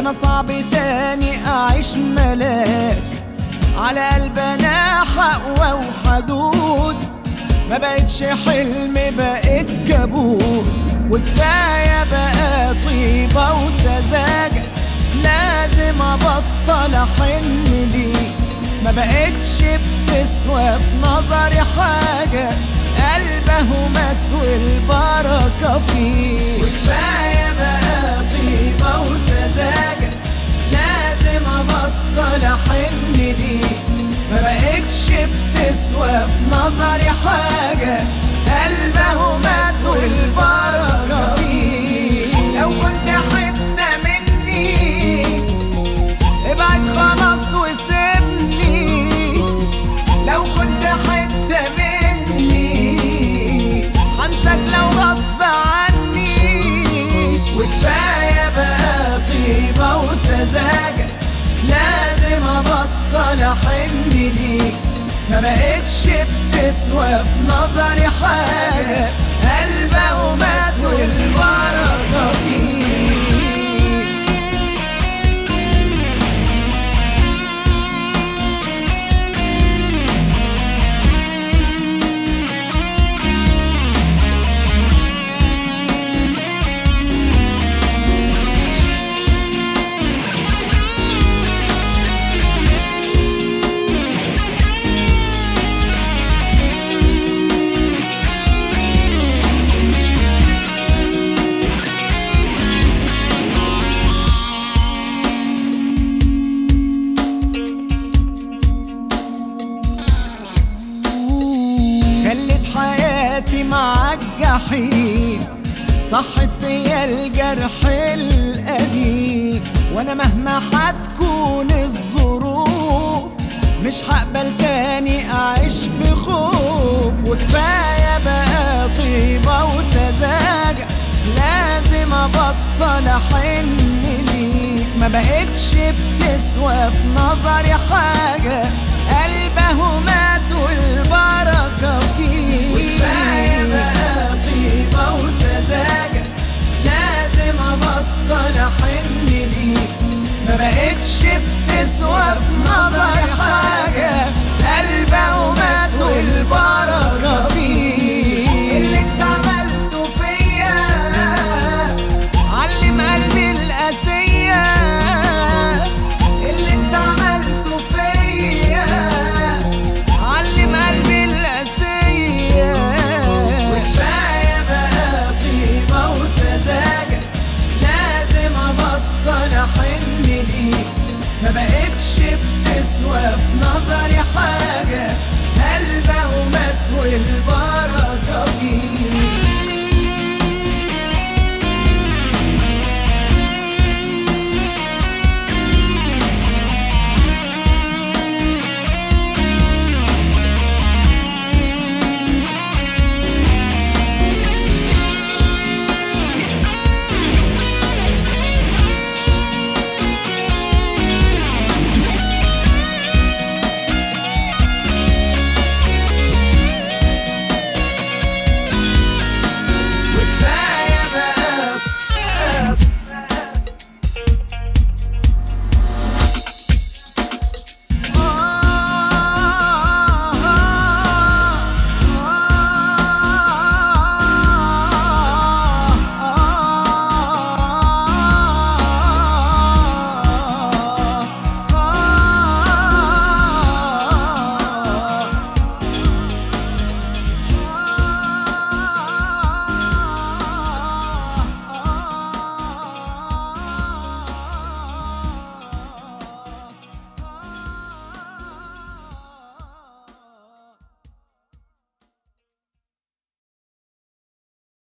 انا صعب تاني اعيش ملاك على قلب انا حقوى وحدوس ما بقتش حلم بقيت كابوس وكفايه بقى طيبه وسذاجه لازم ابطل احن ليك ما بقتش بتسوى في نظري حاجه قلبه مات والبركه فيه وكفايه بقى طيبه وسذاجه لازم ابطل احن ليك ما بقتش بتسوى في نظري حاجه قلبه مات والبركه فيه لو كنت حته مني ابعد خلاص وسيبني لو كنت حتة مني هنساك لو غصب عني وكفاية بقى طيبة وسذاجة لازم ابطل احن ليك ما بقتش بتسوى في نظري حاجة قلبه مات والبركة فيه خلت حياتي معاك جحيم صحت فيا الجرح القديم وانا مهما هتكون الظروف مش هقبل تاني اعيش في خوف وكفايه بقى طيبه وسذاجه لازم ابطل احن ليك ما بقتش بتسوى في نظري حاجه قلبه مات